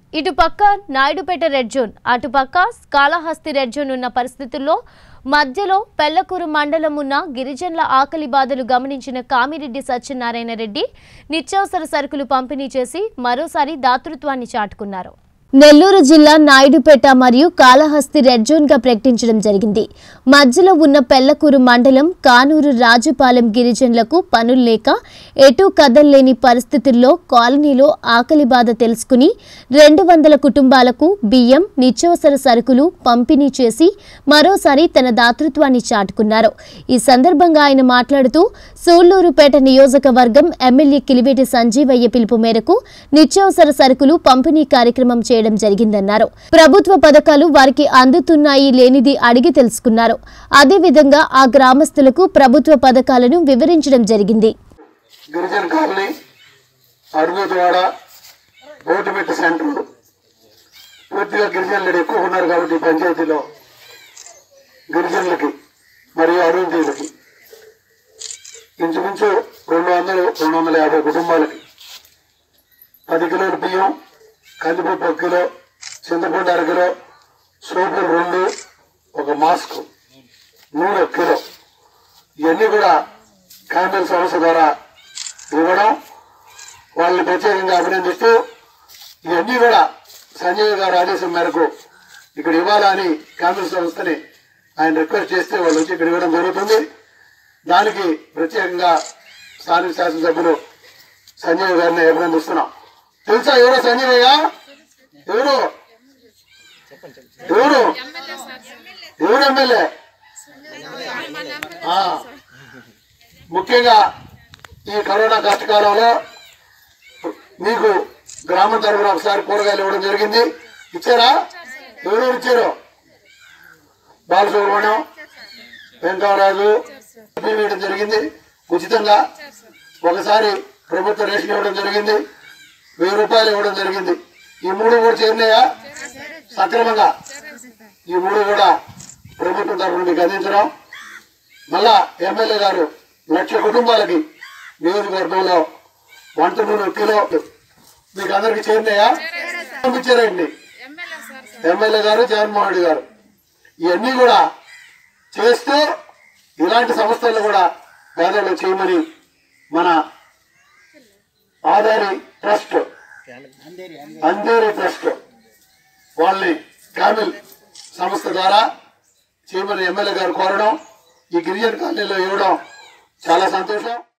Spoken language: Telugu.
ఇటు పక్క నాయుడుపేట రెడ్ జోన్ అటుపక్క కాళహస్తి రెడ్ జోన్ ఉన్న పరిస్థితుల్లో మధ్యలో పెళ్లకూరు మండలం ఉన్న గిరిజనుల ఆకలి బాధలు గమనించిన కామిరెడ్డి సత్యనారాయణ రెడ్డి నిత్యావసర సరుకులు పంపిణీ చేసి మరోసారి దాతృత్వాన్ని చాటుకున్నారు నెల్లూరు జిల్లా నాయుడుపేట మరియు కాళహస్తి రెడ్ జోన్ గా ప్రకటించడం జరిగింది మధ్యలో ఉన్న పెళ్లకూరు మండలం కానూరు రాజుపాలెం గిరిజనులకు పనులు లేక ఎటూ కదల్లేని పరిస్థితుల్లో కాలనీలో ఆకలి బాధ తెలుసుకుని రెండు వందల కుటుంబాలకు బియ్యం నిత్యావసర సరుకులు పంపిణీ చేసి మరోసారి తన దాతృత్వాన్ని చాటుకున్నారు ఈ సందర్భంగా ఆయన మాట్లాడుతూ సూళ్లూరుపేట నియోజకవర్గం ఎమ్మెల్యే కిలివేటి సంజీవయ్య పిలుపు మేరకు నిత్యావసర సరుకులు పంపిణీ కార్యక్రమం చేయడం జరిగిందన్నారు ప్రభుత్వ పథకాలు వారికి అందుతున్నాయి లేనిది అడిగి తెలుసుకున్నారు అదేవిధంగా ఆ గ్రామస్తులకు ప్రభుత్వ పథకాలను వివరించడం జరిగింది గిరిజన కాలనీ అరుగోతవాడ ఓటుమెట్టు సెంటర్ పూర్తిగా గిరిజనులు ఎక్కువ ఉన్నారు కాబట్టి ఈ పంచాయతీలో గిరిజనులకి మరియు అరువుతీయులకి ఇంచుమించు రెండు వందలు రెండు వందల యాభై కుటుంబాలకి పది కిలోల బియ్యం కందిపప్పు ఒక కిలో చింతపండు అర కిలో సోపులు రెండు ఒక మాస్క్ నూనె ఒక కిలో ఇవన్నీ కూడా క్యాంపెయిన్ సంస్థ ద్వారా ఇవ్వడం వాళ్ళని ప్రత్యేకంగా అభినందిస్తూ ఇవన్నీ కూడా సంజయ్ గారి ఆదేశం మేరకు ఇక్కడ ఇవ్వాలని క్యాంపెయిన్ సంస్థని ఆయన రిక్వెస్ట్ చేస్తే వాళ్ళు వచ్చి ఇక్కడ ఇవ్వడం జరుగుతుంది దానికి ప్రత్యేకంగా స్థానిక శాసనసభ్యులు సంజయ్ గారిని అభినందిస్తున్నాం తెలుసా ఎవరో సంజయ్ ఎవరు ఎవరు ఎవరు ఎమ్మెల్యే ఆ, ముఖ్యంగా ఈ కరోనా కష్టకాలంలో మీకు గ్రామం తరఫున ఒకసారి కూరగాయలు ఇవ్వడం జరిగింది ఇచ్చారా ఎవరెవరు ఇచ్చారు బాలసుబ్రహ్మణ్యం వెంకటరాజు ఇవ్వడం జరిగింది ఉచితంగా ఒకసారి ప్రభుత్వ రేషన్ ఇవ్వడం జరిగింది వెయ్యి రూపాయలు ఇవ్వడం జరిగింది ఈ మూడు కూడా చేరినాయా సక్రమంగా ఈ మూడు కూడా ప్రభుత్వం తరఫున మీకు అందించడం మళ్ళా ఎమ్మెల్యే గారు లక్ష కుటుంబాలకి నియోజకవర్గంలో వంట నూనె ఒక కిలో మీకు అందరికి చేరినాయా పంపించారండి ఎమ్మెల్యే గారు జగన్మోహన్ రెడ్డి గారు ఇవన్నీ కూడా చేస్తూ ఇలాంటి సంస్థలు కూడా పేదలు చేయమని మన ఆధారి ట్రస్ట్ అందేరి ట్రస్ట్ వాళ్ళని కామిల్ సంస్థ ద్వారా చేయమని ఎమ్మెల్యే గారు కోరడం ఈ గిరిజన కాలనీలో ఇవ్వడం చాలా సంతోషం